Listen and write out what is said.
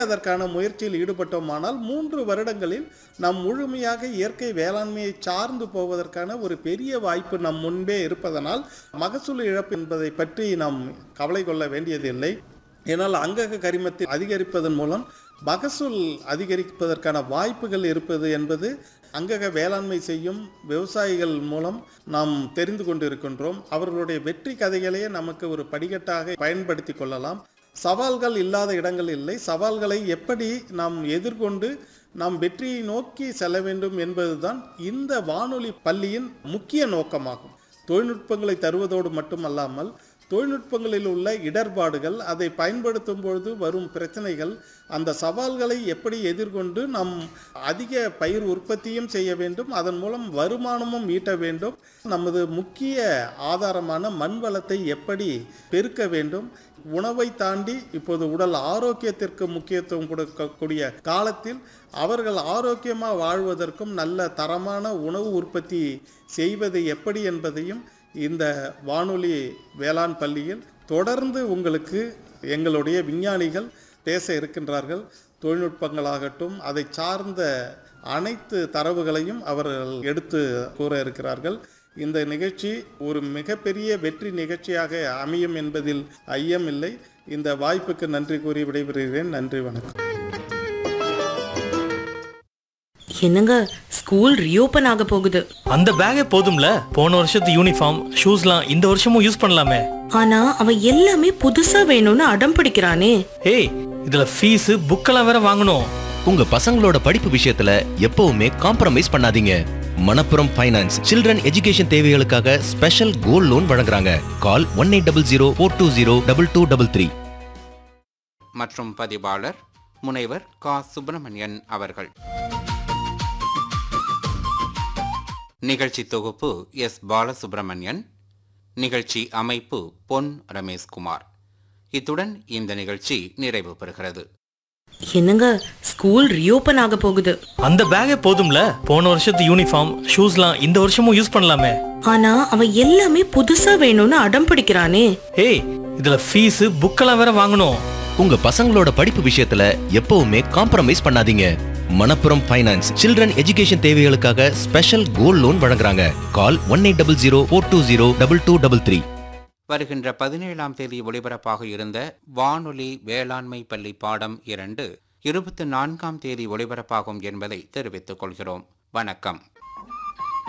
அதற்கான முயற்சியில் ஈடுபட்டோமானால் மூன்று வருடங்களில் நாம் முழுமையாக இயற்கை வேளாண்மையை சார்ந்து போவதற்கான ஒரு பெரிய வாய்ப்பு நம் முன்பே இருப்பதனால் மகசூல் இழப்பு என்பதை பற்றி நாம் கவலை கொள்ள வேண்டியதில்லை ஏனால் அங்கக கரிமத்தை அதிகரிப்பதன் மூலம் மகசூல் அதிகரிப்பதற்கான வாய்ப்புகள் இருப்பது என்பது அங்கக வேளாண்மை செய்யும் விவசாயிகள் மூலம் நாம் தெரிந்து கொண்டிருக்கின்றோம் அவர்களுடைய வெற்றி கதைகளையே நமக்கு ஒரு படிக்கட்டாக பயன்படுத்தி கொள்ளலாம் சவால்கள் இல்லாத இடங்கள் இல்லை சவால்களை எப்படி நாம் எதிர்கொண்டு நாம் வெற்றியை நோக்கி செல்ல வேண்டும் என்பதுதான் இந்த வானொலி பள்ளியின் முக்கிய நோக்கமாகும் தொழில்நுட்பங்களை தருவதோடு மட்டுமல்லாமல் தொழில்நுட்பங்களில் உள்ள இடர்பாடுகள் அதை பயன்படுத்தும் பொழுது வரும் பிரச்சனைகள் அந்த சவால்களை எப்படி எதிர்கொண்டு நாம் அதிக பயிர் உற்பத்தியும் செய்ய வேண்டும் அதன் மூலம் வருமானமும் ஈட்ட வேண்டும் நமது முக்கிய ஆதாரமான மண் வளத்தை எப்படி பெருக்க வேண்டும் உணவை தாண்டி இப்போது உடல் ஆரோக்கியத்திற்கு முக்கியத்துவம் கொடுக்கக்கூடிய காலத்தில் அவர்கள் ஆரோக்கியமாக வாழ்வதற்கும் நல்ல தரமான உணவு உற்பத்தி செய்வது எப்படி என்பதையும் இந்த வானொலி வேளாண் பள்ளியில் தொடர்ந்து உங்களுக்கு எங்களுடைய விஞ்ஞானிகள் பேச இருக்கின்றார்கள் தொழில்நுட்பங்களாகட்டும் அதை சார்ந்த அனைத்து தரவுகளையும் அவர்கள் எடுத்து கூற இருக்கிறார்கள் இந்த நிகழ்ச்சி ஒரு மிகப்பெரிய வெற்றி நிகழ்ச்சியாக அமையும் என்பதில் ஐயமில்லை இந்த வாய்ப்புக்கு நன்றி கூறி விடைபெறுகிறேன் நன்றி வணக்கம் என்னங்க ஸ்கூல் ரீஓபன் ஆக போகுது அந்த பேக்கே போதும்ல போன வருஷத்து யூனிஃபார்ம் ஷூஸ்லாம் இந்த வருஷமும் யூஸ் பண்ணலாமே ஆனா அவன் எல்லாமே புதுசா வேணும்னு அடம் பிடிக்கிறானே ஏய் இதுல ஃபீஸ் புக்கெல்லாம் வேற வாங்கணும் உங்க பசங்களோட படிப்பு விஷயத்துல எப்பவுமே காம்ப்ரமைஸ் பண்ணாதீங்க மணப்புரம் ஃபைனான்ஸ் சில்ட்ரன் எஜுகேஷன் தேவைகளுக்காக ஸ்பெஷல் கோல்ட் லோன் வழங்குறாங்க call one eight double zero four two zero double two double three மற்றும் பதிவாளர் முனைவர் கா சுப்பிரமணியன் அவர்கள் நிகழ்ச்சி தொகுப்பு எஸ் பாலசுப்பிரமணியன் நிகழ்ச்சி அமைப்பு பொன் ரமேஷ்குமார் இத்துடன் இந்த நிகழ்ச்சி நிறைவு பெறுகிறது என்னங்க ஸ்கூல் ரீஓபன் ஆக போகுது அந்த பேக்கே போதும்ல போன வருஷத்து யூனிஃபார்ம் ஷூஸ்லாம் இந்த வருஷமும் யூஸ் பண்ணலாமே ஆனா அவன் எல்லாமே புதுசா வேணும்னு அடம் பிடிக்கிறானே ஏய் இதுல ஃபீஸ் புக்கெல்லாம் வேற வாங்கணும் உங்க பசங்களோட படிப்பு விஷயத்துல எப்பவுமே காம்ப்ரமைஸ் பண்ணாதீங்க மணப்புரம் ஃபைனான்ஸ் சில்ட்ரன் எஜுகேஷன் தேவைகளுக்காக ஸ்பெஷல் கோல்ட் லோன் வழங்குறாங்க call one eight double zero four two zero double two double three வருகின்ற பதினேழாம் தேதி ஒளிபரப்பாக இருந்த வானொலி வேளாண்மை பள்ளி பாடம் இரண்டு இருபத்தி நான்காம் தேதி ஒளிபரப்பாகும் என்பதை தெரிவித்துக் கொள்கிறோம் வணக்கம்